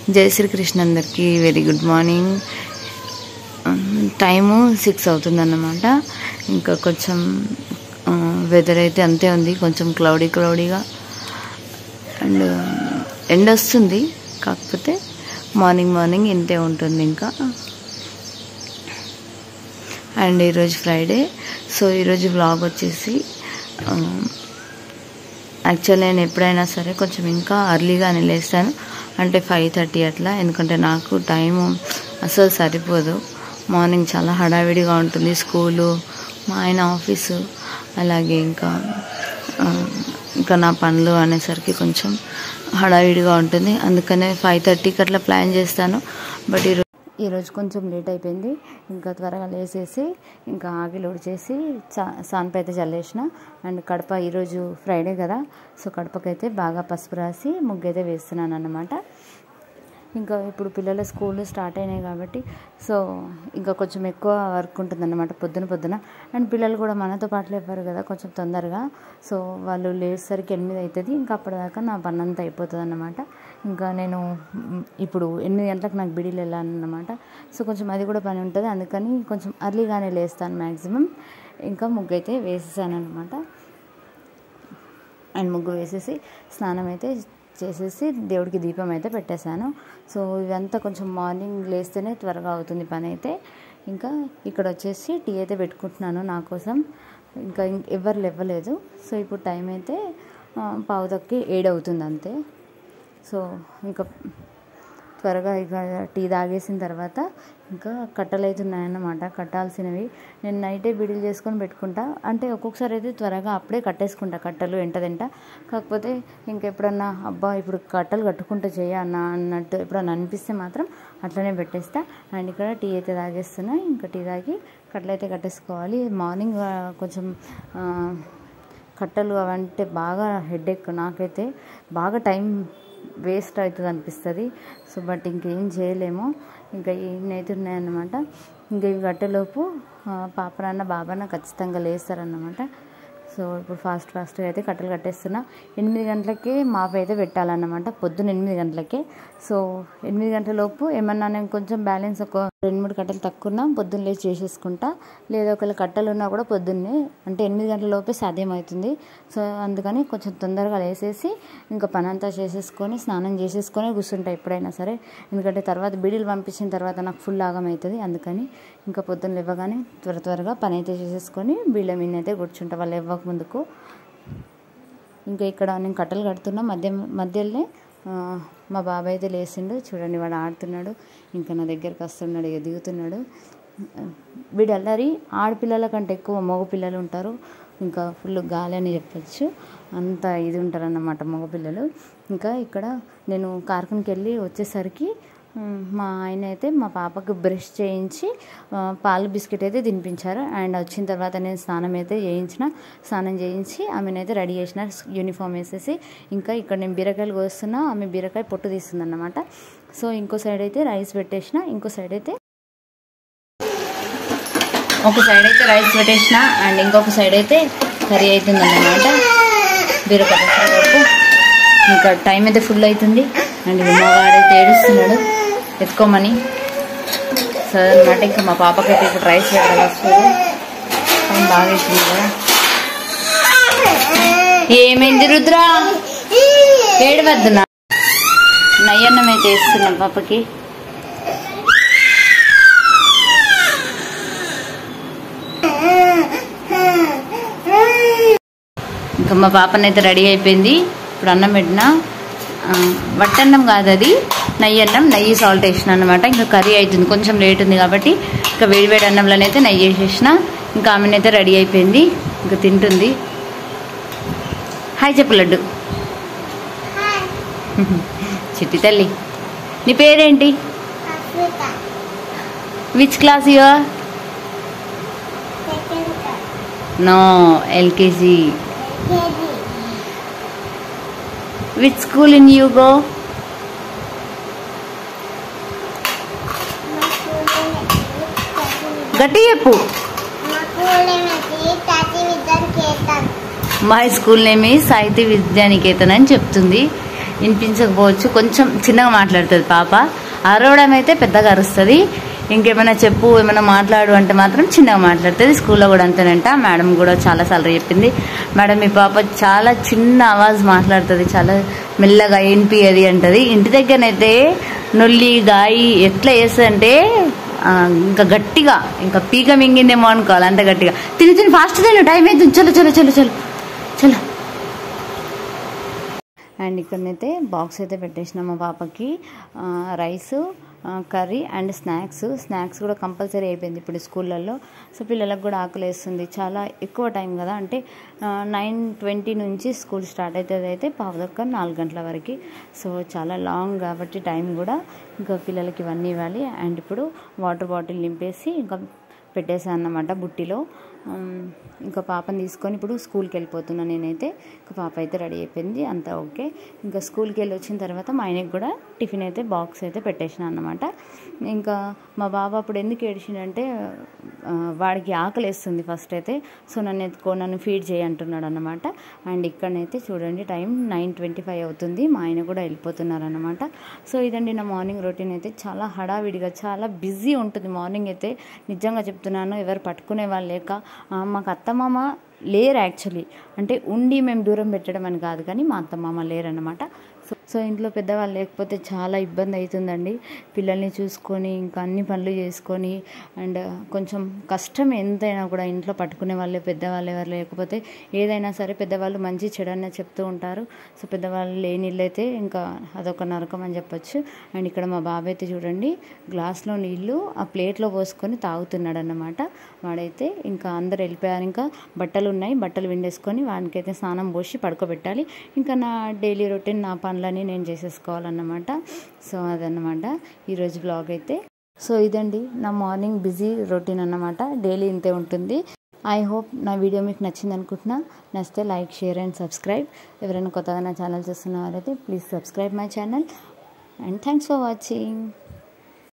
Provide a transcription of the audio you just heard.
జై శ్రీకృష్ణ అందరికీ very good morning time six అవుతుందన్నమాట ఇంకా కొంచెం వెదర్ అయితే అంతే ఉంది కొంచెం క్లౌడీ క్లౌడీగా అండ్ ఎండ వస్తుంది కాకపోతే మార్నింగ్ మార్నింగ్ ఇంతే ఉంటుంది ఇంకా అండ్ ఈరోజు ఫ్రైడే సో ఈరోజు వ్లాగ్ వచ్చేసి యాక్చువల్ నేను ఎప్పుడైనా సరే కొంచెం ఇంకా అర్లీగానే లేస్తాను అంటే ఫైవ్ థర్టీ అట్లా ఎందుకంటే నాకు టైము అసలు సరిపోదు మార్నింగ్ చాలా హడావిడిగా ఉంటుంది స్కూలు మా ఆయన ఆఫీసు అలాగే ఇంకా ఆ, ఇంకా నా పనులు అనేసరికి కొంచెం హడావిడిగా ఉంటుంది అందుకనే ఫైవ్ థర్టీకి అట్లా ప్లాన్ చేస్తాను బట్ ఈరోజు ఈరోజు కొంచెం లేట్ అయిపోయింది ఇంకా త్వరగా లేసేసి ఇంకా ఆగిలి ఉడిచేసి చా సాన్పై అయితే చల్లేసిన అండ్ కడప ఈరోజు ఫ్రైడే కదా సో కడపకైతే బాగా పసుపు రాసి ముగ్గు అయితే వేస్తున్నాను అన్నమాట ఇంకా ఇప్పుడు పిల్లల స్కూల్ స్టార్ట్ అయినాయి కాబట్టి సో ఇంకా కొంచెం ఎక్కువ వర్క్ ఉంటుందన్నమాట పొద్దున పొద్దున అండ్ పిల్లలు కూడా మనతో పాటు లేపారు కదా కొంచెం తొందరగా సో వాళ్ళు లేచేసరికి ఎనిమిది అవుతుంది ఇంకా అప్పటిదాకా నా పని అంతా అయిపోతుంది అన్నమాట ఇంకా నేను మ్, ఇప్పుడు ఎనిమిది గంటలకు నాకు బిడీలు వెళ్ళాలన్నమాట సో కొంచెం అది కూడా పని ఉంటుంది అందుకని కొంచెం అర్లీగానే లేస్తాను మ్యాక్సిమం ఇంకా ముగ్గు అయితే వేసేసాను అనమాట అండ్ ముగ్గు వేసేసి స్నానం అయితే చేసేసి దేవుడికి దీపం అయితే పెట్టేశాను సో ఇదంతా కొంచెం మార్నింగ్ లేస్తేనే త్వరగా అవుతుంది పని అయితే ఇంకా ఇక్కడ వచ్చేసి టీ అయితే పెట్టుకుంటున్నాను నా కోసం ఇంకా ఇం- ఎవరు లేవ్వలేదు సో ఇప్పుడు టైం అయితే ఆ, పావు తక్కి ఏడు అవుతుంది అంతే సో ఇంకా త్వరగా ఇక టీ తాగేసిన తర్వాత ఇంకా కట్టలు అయితే ఉన్నాయన్నమాట కట్టాల్సినవి నేను నైటే బిడిలు చేసుకొని పెట్టుకుంటా అంటే ఒక్కొక్కసారి అయితే త్వరగా అప్పుడే కట్టేసుకుంటా కట్టలు ఎంటదెంట కాకపోతే ఇంకెప్పుడన్నా అబ్బా ఇప్పుడు కట్టలు కట్టుకుంటూ చేయన్నా అన్నట్టు ఎప్పుడన్నా అనిపిస్తే మాత్రం అట్లనే పెట్టేస్తా అండ్ ఇక్కడ టీ అయితే తాగేస్తున్నా ఇంకా టీ తాగి కట్టలు అయితే కట్టేసుకోవాలి మార్నింగ్ ఆ, కొంచెం ఆ, కట్టలు అవంటే బాగా హెడేక్ నాకైతే బాగా టైం వేస్ట్ అవుతుంది అనిపిస్తుంది సో బట్ ఇంకేం చేయలేము ఇంకా ఇన్నైతే ఉన్నాయన్నమాట ఇంకా ఇవి కట్టేలోపు ఆ, పాపనాన్న బాబాన్న ఖచ్చితంగా లేస్తారన్నమాట సో ఇప్పుడు ఫాస్ట్ ఫాస్ట్గా అయితే కట్టెలు కట్టేస్తున్నా ఎనిమిది గంటలకే మాపు అయితే పెట్టాలన్నమాట పొద్దున్న ఎనిమిది గంటలకే సో ఎనిమిది గంటల లోపు ఏమన్నా నేను కొంచెం బ్యాలెన్స్ ఒక రెండు మూడు కట్టెలు తక్కువ పొద్దున్న లేచి చేసేసుకుంటా లేదా ఒకవేళ కట్టెలు ఉన్నా కూడా పొద్దున్నే అంటే ఎనిమిది గంటల లోపే సాధ్యం అవుతుంది సో అందుకని కొంచెం తొందరగా లేసేసి ఇంకా పని అంతా చేసేసుకొని స్నానం చేసేసుకొని కూర్చుంటా ఎప్పుడైనా సరే ఎందుకంటే తర్వాత బిడీలు పంపించిన తర్వాత నాకు ఫుల్ ఆగం అవుతుంది అందుకని ఇంకా పొద్దున్న లేవగానే త్వర త్వరగా పని అయితే చేసేసుకొని బీళ్ళ మీద అయితే కూర్చుంటా వాళ్ళు ఇవ్వక ముందుకు ఇంకా ఇక్కడ నేను కట్టలు కడుతున్నా మధ్య మధ్యలోనే ఆ, మా బాబాయ్ అయితే లేచిండు చూడండి వాడు ఆడుతున్నాడు ఇంకా నా దగ్గరికి వస్తున్నాడు ఇక దిగుతున్నాడు వీడు అల్లరి ఆడపిల్లల కంటే ఎక్కువ మగ పిల్లలు ఉంటారు ఇంకా ఫుల్ గాలి అని చెప్పచ్చు అంత ఇది ఉంటారన్నమాట మగపిల్లలు ఇంకా ఇక్కడ నేను కార్ఖానకి వెళ్ళి వచ్చేసరికి ఉమ్, మా ఆయన అయితే మా పాపకు బ్రష్ చేయించి ఆ, పాలు బిస్కెట్ అయితే తినిపించారు అండ్ వచ్చిన తర్వాత నేను స్నానం అయితే చేయించిన స్నానం చేయించి ఆమెనైతే రెడీ చేసిన యూనిఫామ్ వేసేసి ఇంకా ఇక్కడ నేను బీరకాయలు కోస్తున్నా ఆమె బీరకాయ పొట్టు తీస్తుంది అన్నమాట సో ఇంకో సైడ్ అయితే రైస్ పెట్టేసిన ఇంకో సైడ్ అయితే ఒక సైడ్ అయితే రైస్ పెట్టేసిన అండ్ ఇంకొక సైడ్ అయితే కర్రీ అవుతుంది అన్నమాట బీరకాయ పచ్చడి వరకు ఇంకా టైం అయితే ఫుల్ అవుతుంది అండ్ మా వాడైతే ఏడుస్తున్నాడు ఎత్తుకోమని సో అనమాట ఇంకా మా పాపకైతే ఇప్పుడు రైస్ పెట్టాలి వస్తుంది టైం బాగా అవుతుంది కదా ఏమైంది రుద్రా ఏడవద్దు నా నయ్యన్నం అయితే వేస్తున్నాం పాపకి ఇంకా మా పాపనైతే రెడీ అయిపోయింది ఇప్పుడు అన్నం పెట్టిన ఆ, వట్టన్నం కాదు అది నెయ్యి అన్నం నెయ్యి సాల్ట్ వేసిన అనమాట ఇంకా కర్రీ అవుతుంది కొంచెం లేట్ ఉంది కాబట్టి ఇంకా వేడి వేడి అన్నంలోనైతే నెయ్యి వేసేసిన ఇంకా ఆమెనైతే రెడీ అయిపోయింది ఇంకా తింటుంది హాయ్ చెప్పు లడ్డు చిట్టి తల్లి నీ పేరేంటి which class your no LKG which school in you go గట్టి చెప్పు మా స్కూల్ నేమ్ ఈ సాహితీ విద్యానికేతన్ అని చెప్తుంది వినిపించకపోవచ్చు కొంచెం చిన్నగా మాట్లాడుతుంది పాప అరవడం అయితే పెద్దగా అరుస్తుంది ఇంకేమైనా చెప్పు ఏమైనా మాట్లాడు అంటే మాత్రం చిన్నగా మాట్లాడుతుంది స్కూల్లో కూడా అంతేనంట మేడం కూడా చాలా సార్లు చెప్పింది మేడం మీ పాప చాలా చిన్న ఆవాజ్ మాట్లాడుతుంది చాలా మెల్లగా వినిపియది అంటది ఇంటి దగ్గరనైతే నొల్లి గాయి ఎట్లా వేస్తుందంటే ఆ, ఇంకా గట్టిగా ఇంకా పీక మింగిందేమో అనుకోవాలి అంత గట్టిగా తిని తిని ఫాస్ట్ తిను టైం అవుతుంది చలో చలో చలో చలో చలో అండ్ ఇక్కడనైతే బాక్స్ అయితే పెట్టేసిన మా పాపకి ఆ, రైస్ ఆ, కర్రీ అండ్ స్నాక్స్ స్నాక్స్ కూడా కంపల్సరీ అయిపోయింది ఇప్పుడు స్కూళ్ళల్లో సో పిల్లలకు కూడా ఆకలి వేస్తుంది చాలా ఎక్కువ టైం కదా అంటే నైన్ ట్వంటీ నుంచి స్కూల్ స్టార్ట్ అవుతుంది అయితే పావుదక్క నాలుగు గంటల వరకు సో చాలా లాంగ్ కాబట్టి టైం కూడా ఇంకా పిల్లలకి ఇవన్నీ ఇవ్వాలి అండ్ ఇప్పుడు వాటర్ బాటిల్ నింపేసి ఇంకా పెట్టేసాను అన్నమాట బుట్టిలో ఉమ్, ఇంకా పాపని తీసుకొని ఇప్పుడు స్కూల్కి వెళ్ళిపోతున్నా నేనైతే ఇంకా పాప అయితే రెడీ అయిపోయింది అంతా ఓకే ఇంకా స్కూల్కి వెళ్ళి వచ్చిన తర్వాత మా ఆయనకి కూడా టిఫిన్ అయితే బాక్స్ అయితే పెట్టేసిన అన్నమాట ఇంకా మా బాబు అప్పుడు ఎందుకు ఏడిచిండంటే ఆ, వాడికి ఆకలి వేస్తుంది ఫస్ట్ అయితే సో నన్ను ఎత్తుకో నన్ను ఫీడ్ చేయి అంటున్నాడు అనమాట అండ్ ఇక్కడనైతే చూడండి టైం నైన్ ట్వంటీ ఫైవ్ అవుతుంది మా ఆయన కూడా వెళ్ళిపోతున్నారు అనమాట సో ఇదండి నా మార్నింగ్ రొటీన్ అయితే చాలా హడావిడిగా చాలా బిజీ ఉంటుంది మార్నింగ్ అయితే నిజంగా చెప్తున్నాను ఎవరు పట్టుకునే వాళ్ళు లేక ఆ, మాకు అత్తమామ లేరు యాక్చువల్లీ అంటే ఉండి మేము దూరం పెట్టడం అని కాదు కానీ మా అత్తమామ లేరన్నమాట సో సో ఇంట్లో పెద్దవాళ్ళు లేకపోతే చాలా ఇబ్బంది అవుతుందండి పిల్లల్ని చూసుకొని ఇంకా అన్ని పనులు చేసుకొని అండ్ కొంచెం కష్టం ఎంతైనా కూడా ఇంట్లో పట్టుకునే వాళ్ళే పెద్దవాళ్ళు ఎవరు లేకపోతే ఏదైనా సరే పెద్దవాళ్ళు మంచి చెడన్న చెప్తూ ఉంటారు సో పెద్దవాళ్ళు లేని ఇల్లు అయితే ఇంకా అదొక నరకం అని చెప్పొచ్చు అండ్ ఇక్కడ మా బాబాయ్ అయితే చూడండి గ్లాస్లో నీళ్ళు ఆ ప్లేట్లో పోసుకొని తాగుతున్నాడు అన్నమాట వాడైతే ఇంకా అందరు వెళ్ళిపోయారు ఇంకా బట్టలు ఉన్నాయి బట్టలు విండేసుకొని వానికైతే స్నానం పోసి పడుకోబెట్టాలి ఇంకా నా డైలీ రొటీన్ నా పనులన్నీ నేను చేసేసుకోవాలన్నమాట సో అదన్నమాట ఈరోజు బ్లాగ్ అయితే సో ఇదండి నా మార్నింగ్ బిజీ రొటీన్ అన్నమాట డైలీ ఇంతే ఉంటుంది ఐ హోప్ నా వీడియో మీకు నచ్చింది అనుకుంటున్నా నచ్చితే లైక్ షేర్ అండ్ సబ్స్క్రైబ్ ఎవరైనా కొత్తగా నా ఛానల్ చూస్తున్న వారైతే please subscribe my channel and thanks for watching